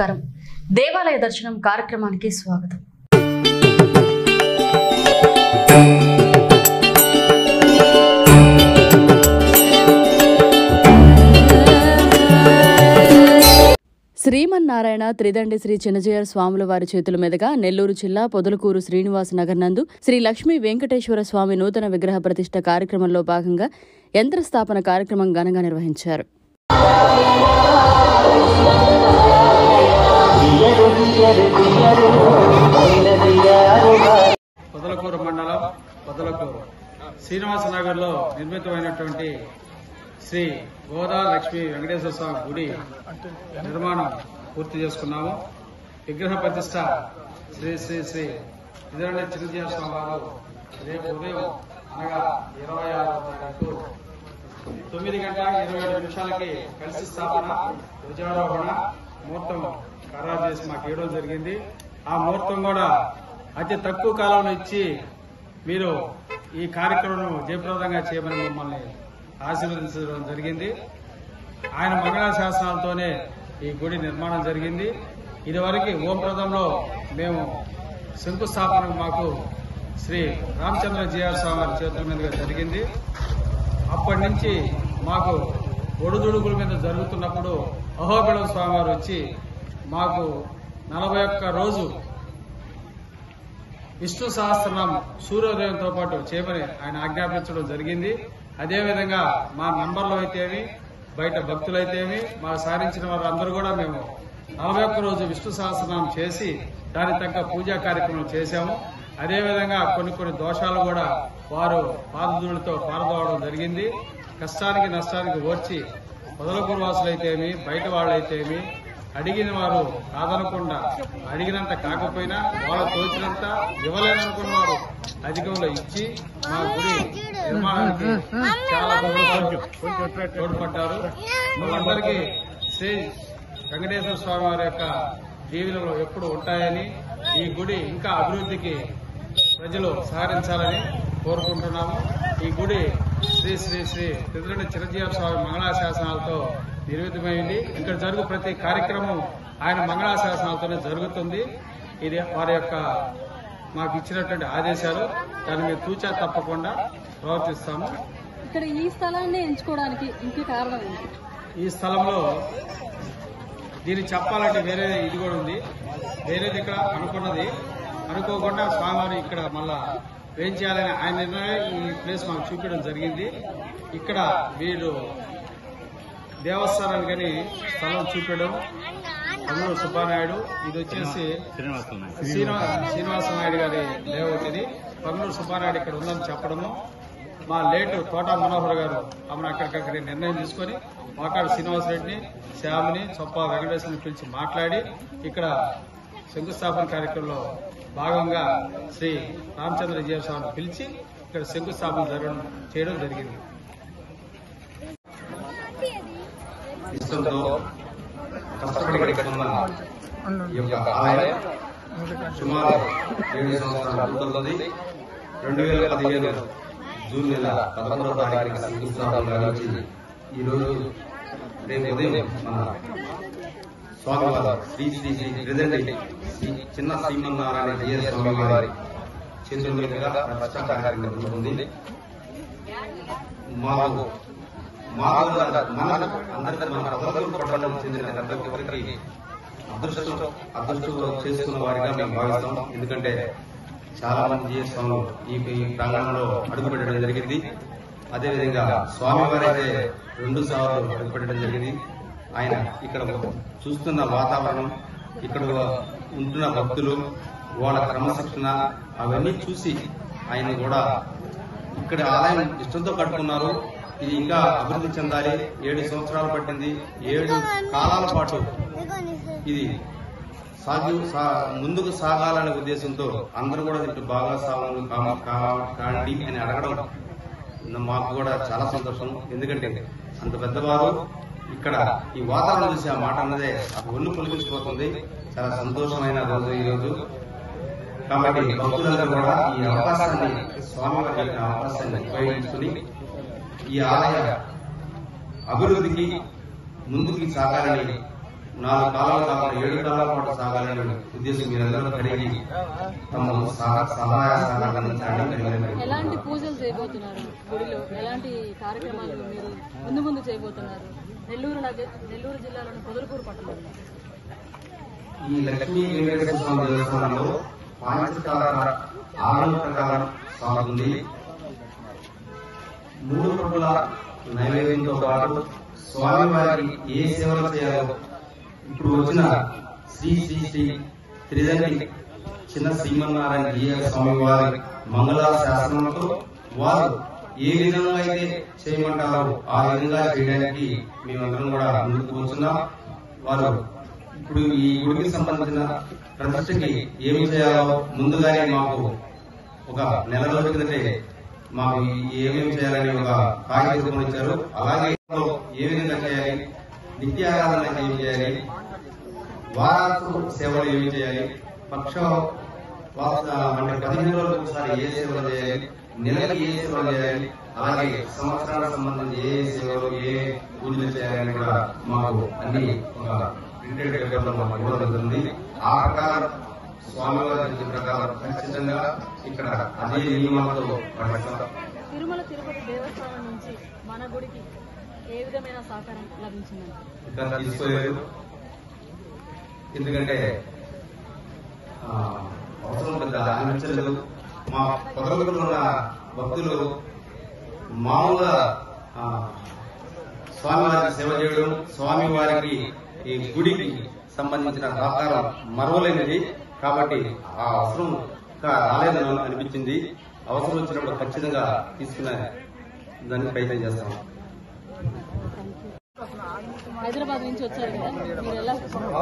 నమస్కారం దేవాలయ దర్శనం కార్యక్రమానికి స్వాగతం శ్రీమన్నారాయణ త్రిదండి శ్రీ చిన్నజీయర్ స్వాముల వారి చేతుల మీదుగా నెల్లూరు జిల్లా పొదలకూరు శ్రీనివాస నగర్ నందు శ్రీ లక్ష్మీ వెంకటేశ్వర స్వామి నూతన విగ్రహ ప్రతిష్ట కార్యక్రమంలో భాగంగా యంత్ర స్థాపన కార్యక్రమం ఘనంగా నిర్వహించారు పొదలకూరు మండలం పొదలకూరు శ్రీనివాస నగర్లో నిర్మితమైనటువంటి శ్రీ గోదా లక్ష్మీ వెంకటేశ్వర స్వామి గుడి నిర్మాణం పూర్తి చేసుకున్నాము విగ్రహ ప్రతిష్ట శ్రీ శ్రీ శ్రీ ఇదరండి చిరంజీవి స్వామి వారు రేపు ఉదయం అనగా ఇరవై ఆరవ తారీఖు తొమ్మిది గంటల ఇరవై ఏడు నిమిషాలకి కలిసి స్థాపన ధ్వజారోహణ ముహూర్తం ఖరారు చేసి మాకు ఇవ్వడం జరిగింది ఆ ముహూర్తం కూడా అతి తక్కువ కాలంలో ఇచ్చి మీరు ఈ కార్యక్రమం జయప్రదంగా చేయమని మమ్మల్ని ఆశీర్వదించడం జరిగింది ఆయన మంగళ శాసనాలతోనే ఈ గుడి నిర్మాణం జరిగింది ఇదివరకు ఓంప్రదంలో మేము శంకుస్థాపన మాకు శ్రీ రామచంద్ర జిఆర్ స్వామి వారి చేతుల మీదుగా జరిగింది అప్పటి నుంచి మాకు ఒడుదుడుగుల మీద జరుగుతున్నప్పుడు అహోబిళం స్వామివారు వచ్చి మాకు నలభై ఒక్క రోజు విష్ణు సహస్రనామం సూర్యోదయంతో పాటు చేయమని ఆయన ఆజ్ఞాపించడం జరిగింది అదేవిధంగా మా నంబర్లో అయితేమి బయట భక్తులైతేమి మా సారించిన వారందరూ కూడా మేము నలభై ఒక్క రోజు విష్ణు సహస్రనామం చేసి దానికి తగ్గ పూజా కార్యక్రమం చేశాము అదేవిధంగా కొన్ని కొన్ని దోషాలు కూడా వారు పాదదులతో పారదోవడం జరిగింది కష్టానికి నష్టానికి ఓర్చి పొదలకూరు వాసులైతేమి బయట వాళ్ళైతేమి అడిగిన వారు కాదనకుండా అడిగినంత కాకపోయినా వాళ్ళ తోచినంత ఇవ్వలేననుకున్న వారు అధికంలో ఇచ్చి మా గుడి నిర్మాణానికి చాలా తోడ్పడ్డారు. తోడ్పడ్డారు మనందరికీ శ్రీ వెంకటేశ్వర స్వామి వారి యొక్క దీవెనలు ఎప్పుడు ఉంటాయని ఈ గుడి ఇంకా అభివృద్ధికి ప్రజలు సహకరించాలని కోరుకుంటున్నాము ఈ గుడి శ్రీ శ్రీ శ్రీ తిరుమల చిరంజీవి స్వామి మంగళాశాసనాలతో నిర్మితమైంది ఇక్కడ జరుగు ప్రతి కార్యక్రమం ఆయన మంగళాశాసనాలతోనే జరుగుతుంది ఇది వారి యొక్క మాకు ఇచ్చినటువంటి ఆదేశాలు దాన్ని మేము తూచా తప్పకుండా ప్రవర్తిస్తాము ఇక్కడ ఈ స్థలాన్ని ఎంచుకోవడానికి ఇంకే కారణం ఏంటి ఈ స్థలంలో దీన్ని చెప్పాలంటే వేరే ఇది కూడా ఉంది వేరేది ఇక్కడ అనుకున్నది అనుకోకుండా స్వామివారు ఇక్కడ మళ్ళా ఏం చేయాలని ఆయన నిర్ణయం ఈ ప్లేస్ మాకు చూపించడం జరిగింది ఇక్కడ వీళ్ళు దేవస్థానానికి కానీ స్థలం చూపించడం అందులో సుబ్బానాయుడు ఇది వచ్చేసి శ్రీనివా శ్రీనివాస నాయుడు గారి లేఅవుట్ ఇది పన్నూరు సుబ్బానాయుడు ఇక్కడ ఉందని చెప్పడము మా లేటు తోట మనోహర్ గారు ఆమెను అక్కడికక్కడ నిర్ణయం తీసుకొని మాకాడు శ్రీనివాసరెడ్డిని శ్యామిని చొప్ప వెంకటేశ్వరిని పిలిచి మాట్లాడి ఇక్కడ శంకుస్థాపన కార్యక్రమంలో భాగంగా శ్రీ రామచంద్ర విజయస్వామిని పిలిచి ఇక్కడ శంకుస్థాపన జరగడం చేయడం జరిగింది ఇష్టంతో కష్టపడి కట్టుకున్న ఈ యొక్క ఆలయం సుమారు ఏడు సంవత్సరాలు పూర్తవుతుంది రెండు వేల పదిహేను జూన్ నెల పదకొండవ తారీఖున శంకుస్థాపన గావించి ఈ రోజు రేపు ఉదయం మన స్వామివారు శ్రీ శ్రీ శ్రీ ప్రెసిడెంట్ శ్రీ చిన్న శ్రీమన్నారాయణ జిఎస్ స్వామి వారి చేతుల మీదుగా ప్రతిష్ట కార్యక్రమం ఉంది మాకు మాకు మనకు అందరికీ మన పదకొండు పట్టణం చెందిన ప్రతి ఒక్కరికి అదృష్టం అదృష్టం చేసుకున్న వారిగా మేము భావిస్తాం ఎందుకంటే చాలా మంది జీఎస్వాములు ఈ ఈ ప్రాంగణంలో అడుగుపెట్టడం జరిగింది అదేవిధంగా స్వామివారి అయితే రెండు సార్లు అడుగుపెట్టడం జరిగింది ఆయన ఇక్కడ చూస్తున్న వాతావరణం ఇక్కడ ఉంటున్న భక్తులు వాళ్ళ క్రమశిక్షణ అవన్నీ చూసి ఆయన కూడా ఇక్కడ ఆలయం ఇష్టంతో కట్టుకున్నారు ఇది ఇంకా అభివృద్ధి చెందాలి ఏడు సంవత్సరాలు పట్టింది ఏడు కాలాల పాటు ఇది సాగు సా- ముందుకు సాగాలనే ఉద్దేశంతో అందరూ కూడా దీంట్లో భాగస్వాములు కా- కా- కాండి అని అడగడం మాకు కూడా చాలా సంతోషం ఎందుకంటే అంత పెద్దవారు ఇక్కడ ఈ వాతావరణం చూసి ఆ మాట అన్నదే ఆ ఒళ్ళు పొలిపించిపోతుంది చాలా సంతోషమైన రోజు ఈ రోజు కాబట్టి భక్తులందరూ కూడా ఈ అవకాశాన్ని స్వామివారి యొక్క అవకాశాన్ని ఉపయోగించుకుని ఈ ఆలయ అభివృద్ధికి ముందుకు సాగాలని నాలుగు కాలాలు కాకుండా ఏడు కాలాల పాటు సాగాలని ఉద్దేశం మీరందరూ కలిగి తమ సహ- సహాయ సహకారాలు అందించాలని కలిగి ఎలాంటి పూజలు చేయబోతున్నారు గుడిలో ఎలాంటి కార్యక్రమాలు మీరు ముందు ముందు చేయబోతున్నారు నెల్లూరు నగ నెల్లూరు జిల్లాలోని పొదలకూరు పట్టణంలో ఈ లక్ష్మీ వెంకటేశ్వర స్వామి దేవస్థానంలో పాంచకాల ఆరు ప్రకారం సాగుతుంది మూడు ప్రభుల నైవేద్యంతో పాటు స్వామివారికి ఏ సేవలు చేయాలో ఇప్పుడు వచ్చిన శ్రీ శ్రీ శ్రీ త్రిదండి చిన్న శ్రీమన్నారాయణ జీయ స్వామి వారి మంగళ శాసనంతో వారు ఏ విధంగా అయితే చేయమంటారో ఆ విధంగా చేయడానికి మేమందరం కూడా ముందుకు వచ్చున్నాం వారు ఇప్పుడు ఈ గుడికి సంబంధించిన ప్రతిష్టకి ఏమి చేయాలో ముందుగానే మాకు ఒక నెల రోజుల కిందటే మాకు ఏమేమి చేయాలని ఒక కాగితం రూపంలో ఇచ్చారు అలాగే ఏ విధంగా చేయాలి నిత్యారాధన ఏం చేయాలి వారాలు సేవలు ఏమి చేయాలి పక్ష వాస- అంటే పదిహేను రోజులకు ఒకసారి ఏ సేవలు చేయాలి నెలకి ఏ సేవలు చేయాలి అలాగే సంవత్సరాలకు సంబంధించి ఏ సేవలు ఏ పూజలు చేయాలని కూడా మాకు అన్ని ఒక ప్రింటెడ్ పేపర్లో మాకు ఇవ్వడం జరుగుతుంది ఆ ప్రకారం స్వామివారి చెప్పిన ప్రకారం ఖచ్చితంగా ఇక్కడ అదే నియమాలతో పాటిస్తాం తిరుమల తిరుపతి దేవస్థానం నుంచి మన గుడికి ఏ విధమైన సహకారం లభించిందండి ఇంకా తీసుకోలేదు ఎందుకంటే ఆ, అవసరం పెద్ద అనిపించలేదు మా పొదలలో ఉన్న భక్తులు మామూలుగా ఆ, స్వామివారికి సేవ చేయడం స్వామివారికి ఈ గుడికి సంబంధించిన సహకారం మరవలేనిది కాబట్టి ఆ అవసరం ఇంకా రాలేదని అనిపించింది అవసరం వచ్చినప్పుడు ఖచ్చితంగా తీసుకునే దానికి ప్రయత్నం చేస్తాం హైదరాబాద్ నుంచి వచ్చారు కదా మీరు ఎలా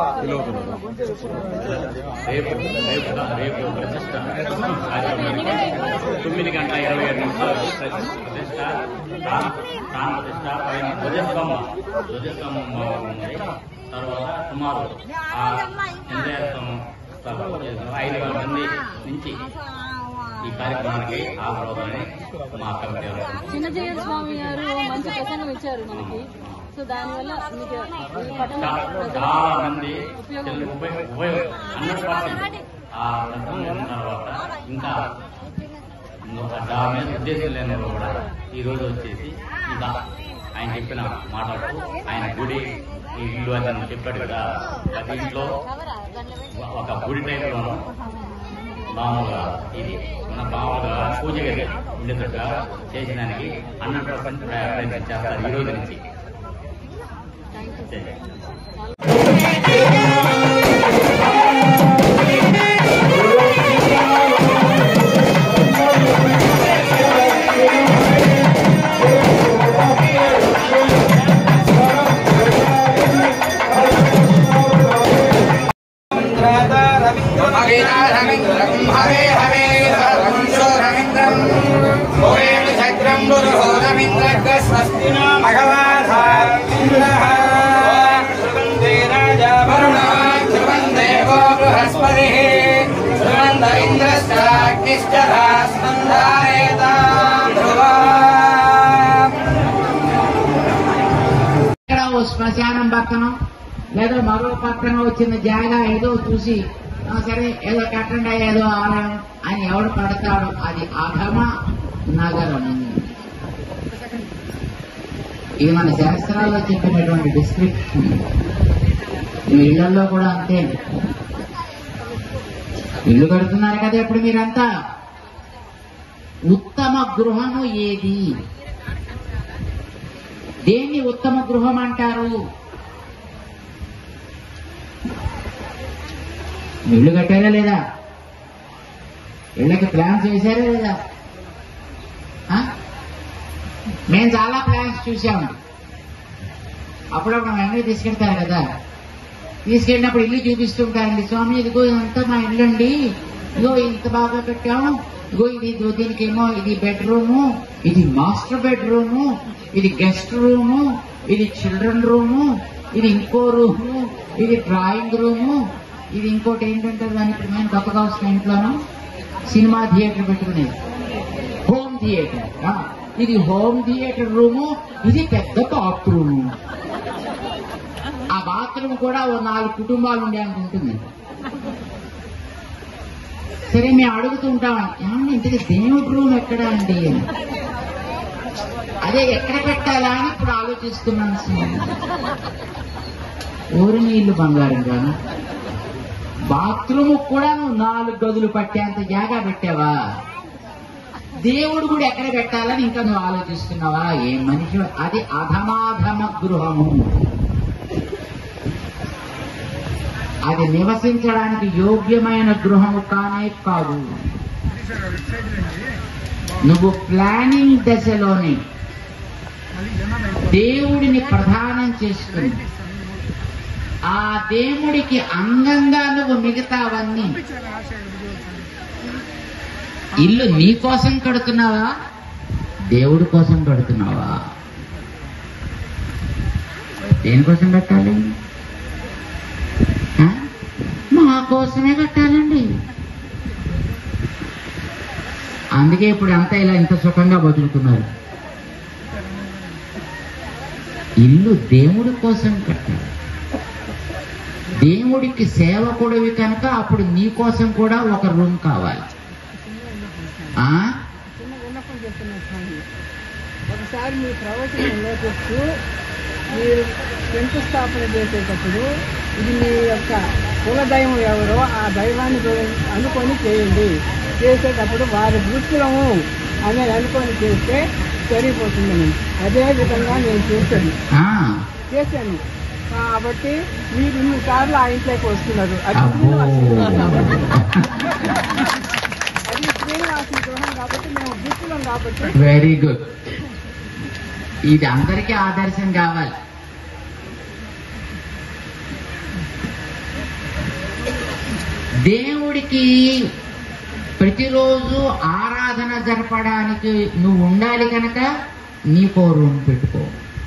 రేపు రేపు రేపు ప్రతిష్ట తొమ్మిది గంటల ఇరవై ఏడు నిమిషాలు ప్రతిష్ట ప్రాణ ప్రాణ ప్రతిష్ట పైన ధ్వజస్తంభం ధ్వజస్తంభం ఉంది తర్వాత సుమారు ఆ ఇంద్రియస్తంభం ఐదు వేల మంది నుంచి ఈ కార్యక్రమానికి హాజరవుతారని మా కమిటీ వారు చిన్నజయ స్వామి గారు మంచి ప్రసంగం ఇచ్చారు మనకి సో దానివల్ల మీకు ఈ పట్టణ చాలా ప్రజలకు చాలా మంది ఉపయోగం ఉపయోగం ఉపయోగం హండ్రెడ్ పర్సెంట్ ఆ ప్రసంగం విన్న తర్వాత ఇంకా దాని మీద ఉద్దేశం లేని వాళ్ళు కూడా ఈ రోజు వచ్చేసి ఇంకా ఆయన చెప్పిన మాటలకు ఆయన గుడి ఈ ఇల్లు అని తను చెప్పాడు కదా ప్రతి ఇంట్లో ఒక గుడి టైప్లోనూ మామూలుగా ఇది మన మామూలుగా పూజ గది ఉండేటట్టుగా చేసేదానికి హండ్రెడ్ పర్సెంట్ ప్రయత్నం చేస్తారు ఈ రోజు నుంచి ఇక్కడ ఓ శ్మశానం పక్కన లేదా మరో పక్కన వచ్చిన జాగా ఏదో చూసి "ఆ, సరే ఏదో కట్టండి ఏదో ఆలయం అని ఎవడు పడతాడు అది అధమ నగరం ఇది మన శాస్త్రాల్లో చెప్పినటువంటి డిస్క్రిప్షన్ మీ ఇళ్లలో కూడా అంతే ఇల్లు కడుతున్నారు కదా ఇప్పుడు మీరంతా ఉత్తమ గృహము ఏది దేన్ని ఉత్తమ గృహం అంటారు ఇల్లు కట్టారా లేదా ఇళ్ళకి ప్లాన్స్ వేశారా లేదా ఆ? మేము చాలా ప్లాన్స్ చూసాం అప్పుడప్పుడు వెంటనే తీసుకెళ్తారు కదా తీసుకెళ్ళినప్పుడు ఇల్లు చూపిస్తుంటారండి స్వామి ఇదిగో ఇదంతా మా ఇల్లు అండి ఇదిగో ఇంత బాగా కట్టాము ఇదిగో ఇది ఇదిగో దీనికేమో ఇది బెడ్రూము ఇది మాస్టర్ బెడ్రూము ఇది గెస్ట్ రూము ఇది చిల్డ్రన్ రూము ఇది ఇంకో రూము ఇది డ్రాయింగ్ రూము ఇది ఇంకోటి ఏంటంటే దాని ఇప్పుడు మేము కొత్తగా వస్తున్న ఇంట్లోనూ సినిమా థియేటర్ పెట్టుకునేది హోమ్ థియేటర్ ఆ, ఇది హోమ్ థియేటర్ రూము ఇది పెద్ద బాత్రూము ఆ బాత్రూమ్ కూడా ఓ నాలుగు కుటుంబాలు ఉండడానికి ఉంటుంది సరే మేము అడుగుతూ ఉంటాం ఏమన్నా ఇంతకీ దేవుడి రూమ్ ఎక్కడ అండి అని. అదే ఎక్కడ పెట్టాలా అని ఇప్పుడు ఆలోచిస్తున్నాను స్వామి ఊరి నీళ్లు బంగారం గాను బాత్రూమ్ కూడా నువ్వు నాలుగు గదులు పట్టేంత జాగా పెట్టావా దేవుడు కూడా ఎక్కడ పెట్టాలని ఇంకా నువ్వు ఆలోచిస్తున్నావా ఏ మనిషి అది అధమాధమ గృహము అది నివసించడానికి యోగ్యమైన గృహము కానే కాదు నువ్వు ప్లానింగ్ దశలోనే దేవుడిని ప్రధానం చేసుకుని ఆ దేవుడికి అంగంగా నువ్వు మిగతావన్నీ ఇల్లు నీ కోసం కడుతున్నావా దేవుడి కోసం కడుతున్నావా దేనికోసం కట్టాలి ఆ? మా కోసమే కట్టాలండి అందుకే ఇప్పుడు అంతా ఇలా ఇంత సుఖంగా బతుకుతున్నారు ఇల్లు దేవుడి కోసం కట్టాలి దేవుడికి సేవకుడివి కనుక అప్పుడు నీ కోసం కూడా ఒక రూమ్ కావాలి ఆ చిన్న విన్నపం చెప్తున్నాను స్వామి ఒకసారి మీ ప్రవచనంలో చెప్తూ మీరు శంకుస్థాపన చేసేటప్పుడు ఇది మీ యొక్క కుల దైవం ఎవరో ఆ దైవాన్ని గురి- అనుకొని చేయండి చేసేటప్పుడు వారి దృష్టిలము అనేది అనుకొని చేస్తే సరిపోతుందని అదే విధంగా నేను చేశాను ఆ, చేశాను కాబట్టి మీరు ఇన్ని సార్లు ఆ ఇంట్లోకి వస్తున్నారు అది అబ్బో అది శ్రీనివాసుని గృహం కాబట్టి మేము దిక్కులం కాబట్టి వెరీ గుడ్ ఇది అందరికీ ఆదర్శం కావాలి దేవుడికి ప్రతిరోజు ఆరాధన జరపడానికి నువ్వు ఉండాలి కనుక నీకో రూమ్ పెట్టుకో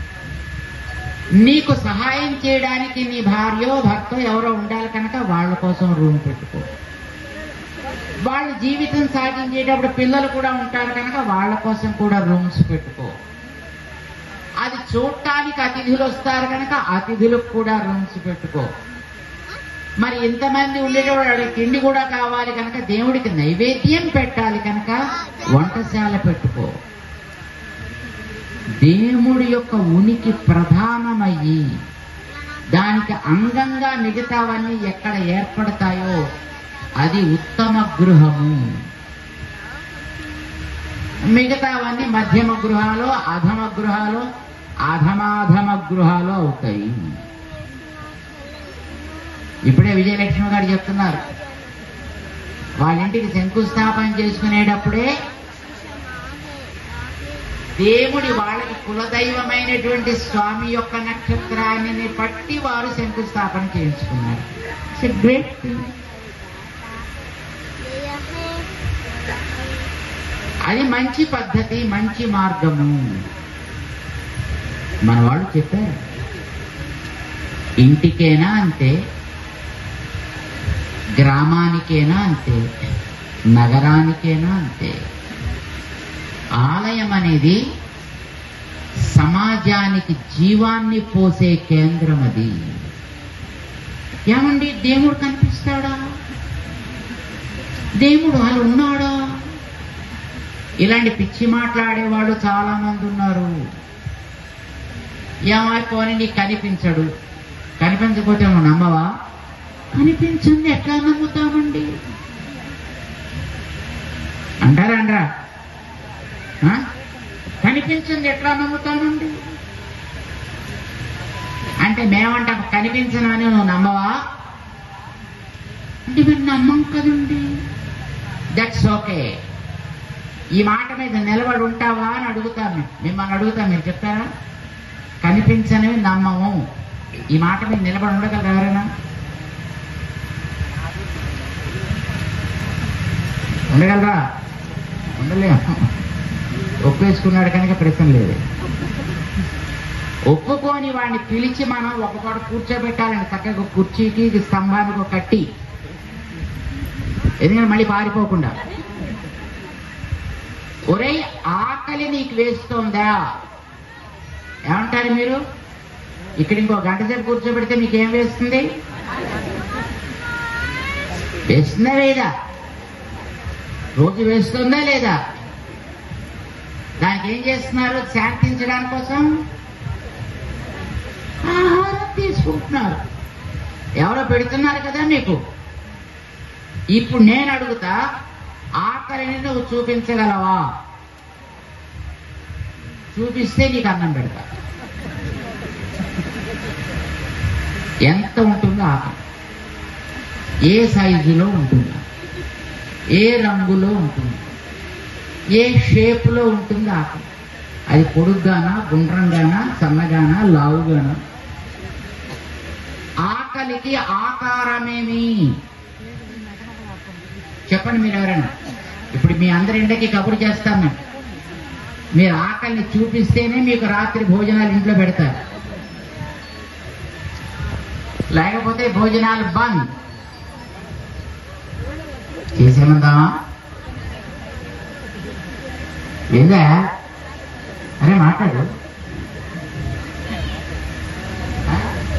నీకు సహాయం చేయడానికి నీ భార్యో భర్త ఎవరో ఉండాలి కనుక వాళ్ళ కోసం రూమ్ పెట్టుకో వాళ్ళ జీవితం సాగించేటప్పుడు పిల్లలు కూడా ఉంటారు కనుక వాళ్ళ కోసం కూడా రూమ్స్ పెట్టుకో అది చూడటానికి అతిథులు వస్తారు కనుక అతిథులకు కూడా రూమ్స్ పెట్టుకో మరి ఇంతమంది ఉండేటప్పుడు వాడికి తిండి కూడా కావాలి కనుక దేవుడికి నైవేద్యం పెట్టాలి కనుక వంటశాల పెట్టుకో దేవుడి యొక్క ఉనికి ప్రధానమయ్యి దానికి అంగంగా మిగతావన్నీ ఎక్కడ ఏర్పడతాయో అది ఉత్తమ గృహము మిగతావన్నీ మధ్యమ గృహాలు అధమ గృహాలు అధమాధమ గృహాలు అవుతాయి ఇప్పుడే విజయలక్ష్మి గారు చెప్తున్నారు వాళ్ళ ఇంటికి శంకుస్థాపన చేసుకునేటప్పుడే దేవుడి వాళ్ళకి కులదైవమైనటువంటి స్వామి యొక్క నక్షత్రాన్ని పట్టి వారు శంకుస్థాపన చేయించుకున్నారు ఇట్స్ గ్రేట్ థింగ్ అది మంచి పద్ధతి మంచి మార్గము మన వాళ్ళు చెప్పారు ఇంటికేనా అంతే గ్రామానికేనా అంతే నగరానికేనా అంతే ఆలయం అనేది సమాజానికి జీవాన్ని పోసే కేంద్రం అది ఏమండి దేవుడు కనిపిస్తాడా దేవుడు వాళ్ళు ఉన్నాడా ఇలాంటి పిచ్చి మాట్లాడేవాడు చాలా మంది ఉన్నారు ఏమైపోని నీకు కనిపించడు కనిపించకపోతే నువ్వు నమ్మవా కనిపించింది ఎట్లా నమ్ముతామండి అంటారా అంటారా ఆ? కనిపించింది ఎట్లా నమ్ముతామండి అంటే మేమంటాం కనిపించనని నువ్వు నమ్మవా అంటే మీరు నమ్మం కదండి దట్స్ ఓకే ఈ మాట మీద నిలబడి ఉంటావా అని అడుగుతాను మేము. మిమ్మల్ని అడుగుతాం మీరు చెప్తారా కనిపించనివి నమ్మము ఈ మాట మీద నిలబడి ఉండగలరు ఎవరైనా ఉండగలరా ఉండలేము ఒప్పేసుకున్నాడు కనుక ప్రశ్న లేదు ఒప్పుకొని వాడిని పిలిచి మనం ఒక చోట కూర్చోబెట్టాలండి చక్కగా కుర్చీకి స్తంభానికి ఒక కట్టి ఎందుకంటే మళ్ళీ పారిపోకుండా ఒరేయ్ ఆకలి నీకు వేస్తోందా ఏమంటారు మీరు ఇక్కడ ఇంకో గంట సేపు కూర్చోబెడితే మీకు ఏం వేస్తుంది వేస్తుందా లేదా రోజు వేస్తుందా లేదా దానికి ఏం చేస్తున్నారు శాంతించడానికి కోసం ఆహారం తీసుకుంటున్నారు ఎవరో పెడుతున్నారు కదా మీకు ఇప్పుడు నేను అడుగుతా ఆకలిని నువ్వు చూపించగలవా చూపిస్తే నీకు అన్నం పెడతా ఎంత ఉంటుందో ఆకలి ఏ సైజులో ఉంటుంది ఏ రంగులో ఉంటుంది ఏ షేప్లో ఉంటుంది ఆకలి అది పొడుగ్గానా గుండ్రంగానా సన్నగానా లావుగానా ఆకలికి ఆకారమేమి చెప్పండి మీరు ఎవరైనా ఇప్పుడు మీ అందరి ఇంటికి కబురు చేస్తాం మేము మీరు ఆకలిని చూపిస్తేనే మీకు రాత్రి భోజనాలు ఇంట్లో పెడతారు లేకపోతే భోజనాలు బంద్ చేసేమందామా ఏందా అరే మాట్లాడు ఆ?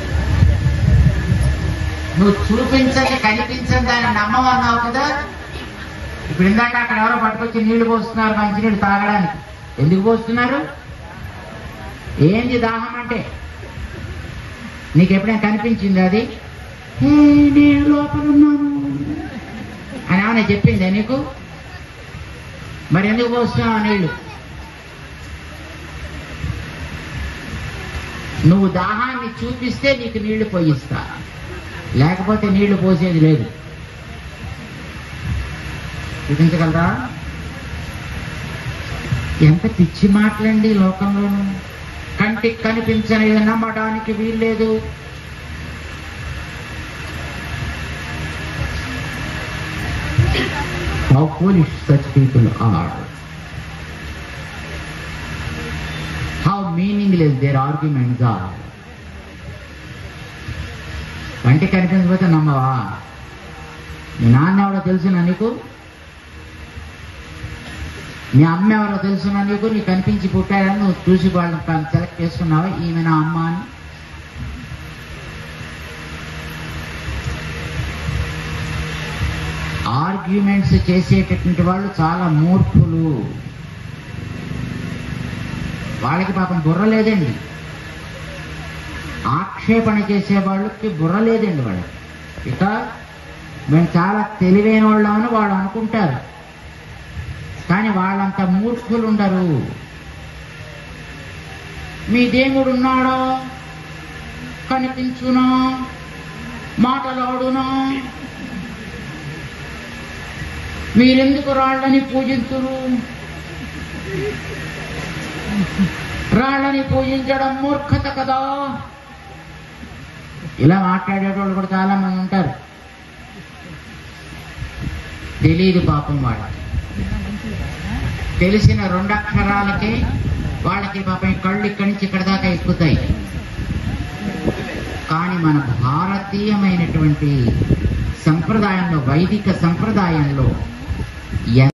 నువ్వు చూపించని కనిపించని దాన్ని నమ్మమన్నావు కదా ఇప్పుడు ఇందాక అక్కడ ఎవరో పట్టుకొచ్చి నీళ్లు పోస్తున్నారు మంచినీళ్ళు తాగడానికి ఎందుకు పోస్తున్నారు ఏంది దాహం అంటే నీకు ఎప్పుడైనా కనిపించింది అది "ఏ, నేను లోపల ఉన్నాను అని ఏమైనా చెప్పిందా నీకు మరి ఎందుకు పోస్తున్నావు ఆ నీళ్లు నువ్వు దాహాన్ని చూపిస్తే నీకు నీళ్లు పోయిస్తా లేకపోతే నీళ్లు పోసేది లేదు చూపించగలరా ఎంత పిచ్చి మాటలండి ఈ లోకంలోను కంటికి కనిపించనిది నమ్మడానికి వీల్లేదు How foolish such people are. How meaningless their arguments are. కంటికి కనిపించకపోతే నమ్మవా మీ నాన్న ఎవరో తెలుసునా నీకు మీ అమ్మ ఎవరో తెలుసునా నీకు నీకు కనిపించి పుట్టారని నువ్వు చూసి వాళ్ళని సెలెక్ట్ చేసుకున్నావా ఈమె నా అమ్మ అని ఆర్గ్యుమెంట్స్ చేసేటటువంటి వాళ్ళు చాలా మూర్ఖులు వాళ్ళకి పాపం బుర్ర లేదండి ఆక్షేపణ చేసే వాళ్ళకి బుర్ర లేదండి వాళ్ళకి ఇక మేము చాలా తెలివైన వాళ్ళమని వాళ్ళు అనుకుంటారు కానీ వాళ్ళంత మూర్ఖులు ఉండరు మీ దేవుడు ఉన్నాడో కనిపించునా మాటలాడునా మీరెందుకు రాళ్ళని పూజించురు రాళ్ళని పూజించడం మూర్ఖత కదా ఇలా మాట్లాడేటోళ్ళు కూడా చాలా మంది ఉంటారు తెలియదు పాపం వాళ్ళకి తెలిసిన రెండు అక్షరాలకి వాళ్ళకి పాపం ఈ కళ్ళు ఇక్కడి నుంచి ఇక్కడ దాకా ఎక్కుతాయి కానీ మన భారతీయమైనటువంటి సంప్రదాయంలో వైదిక సంప్రదాయంలో